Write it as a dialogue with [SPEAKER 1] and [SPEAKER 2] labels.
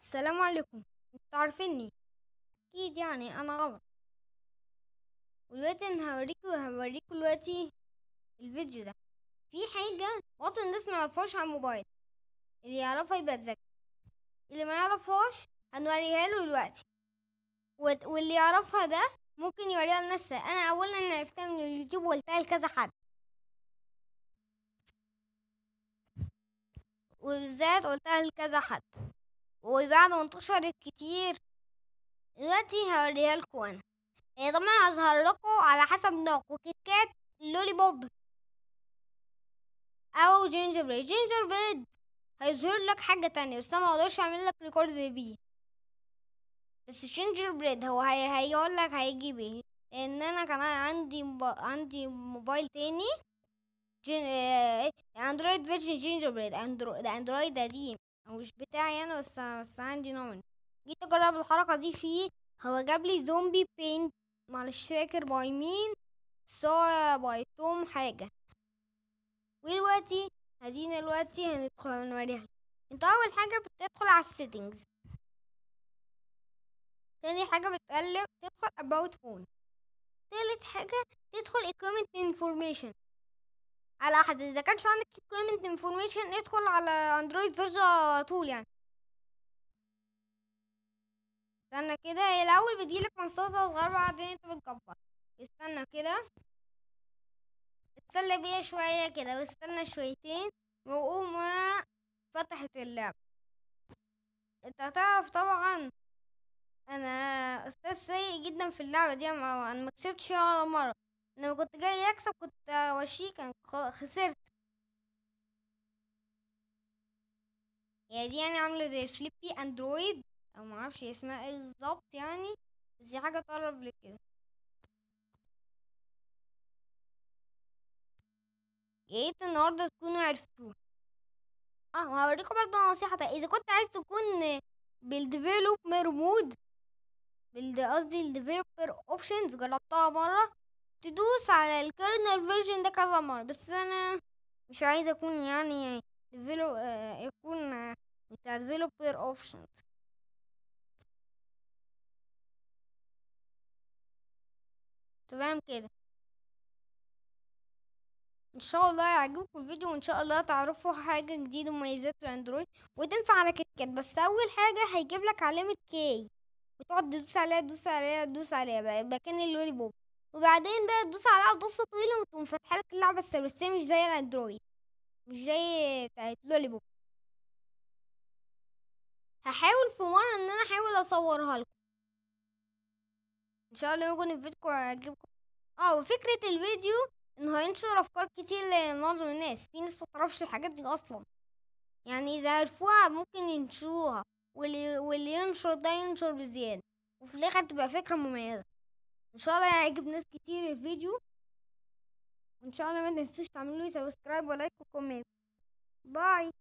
[SPEAKER 1] السلام عليكم انتوا عارفيني اكيد يعني انا غلط ودلوقتي انا هوريكوا هوريكوا دلوقتي الفيديو ده في حاجة معظم الناس ما يعرفوهاش على الموبايل اللي يعرفها يبقى ذكي اللي ما يعرفهاش هنوريها له دلوقتي وال- واللي يعرفها ده ممكن يوريها لناس انا اولا عرفتها من اليوتيوب وقلتها لكذا حد وبالذات قلتها لكذا حد وبعد ما انتشرت كتير دلوقتي هوريها لكم انا هي طبعا هظهر لكم على حسب نوعكم كيت كات لولي بوب او جينجر بريد جينجر بريد هيظهر لك حاجة تانية بس انا مقدرش اعمل لك ريكورد بيه بس جينجر بريد هو هي هيقول لك هيجيب ايه ان انا كان عندي مب... عندي موبايل تاني جين... آه، اندرويد فيرجن جينجر بريد اندرو... ده اندرويد قديم هو مش بتاعي انا بس بس عندي نوع منه جيت اجرب الحركة دي فيه هو جاب لي زومبي بينت معلش فاكر باي مين سو باي توم حاجة ودلوقتي ادينا دلوقتي هندخل نوريها انت اول حاجة بتدخل على السيتنجز تاني حاجة بتقلب تدخل about phone تالت حاجة تدخل equipment information على احد اذا كانش عندك equipment information ادخل على اندرويد فيرجن على طول يعني استنى كده هي الاول بتجيلك مصاصة صغيرة بعدين انت بتكبر استنى كده اتسلى بيها شوية كده واستنى شويتين وقوم فتحت اللعبة انت هتعرف طبعا انا استاذ سيء جدا في اللعبة دي ما انا ما كسبتش فيها ولا مرة انا لما كنت جاي اكسب كنت وشيك كان خ- خسرت هي دي يعني عاملة زي الفليبي اندرويد او معرفش هي اسمها ايه بالظبط يعني بس دي حاجة تقرب لكده يا ريت النهارده تكونوا عرفتوه اه وهوريكم برضه نصيحة تانية. اذا كنت عايز تكون بالديفلوبر مود بالد قصدي الديفلوبر اوبشنز جربتها مرة تدوس على الكيرنل فيرجن ده كذا مرة بس انا مش عايزة اكون يعني ديفلو يكون آه، بتاع ديفلوبر اوبشنز تمام كده ان شاء الله يعجبكم الفيديو وان شاء الله تعرفوا حاجه جديده مميزات في اندرويد وتنفع على كيت كات بس اول حاجه هيجيب لك علامه كي وتقعد تدوس عليها تدوس عليها تدوس عليها بقى مكان اللولي بوب وبعدين بقى تدوس عليها دوسه طويله وتقوم فاتحه لك اللعبه بس بس هي مش زي الاندرويد مش زي بتاعت لولي بوب هحاول في مره ان انا احاول اصورها لكم ان شاء الله يكون الفيديو يعجبكم اه وفكره الفيديو انه هينشر افكار كتير لمعظم الناس في ناس متعرفش الحاجات دي اصلا يعني اذا عرفوها ممكن ينشروها واللي واللي ينشر ده ينشر بزيادة وفي الاخر تبقى فكرة مميزة ان شاء الله يعجب ناس كتير الفيديو وان شاء الله ما تنسوش تعملوا لي سبسكرايب ولايك وكومنت باي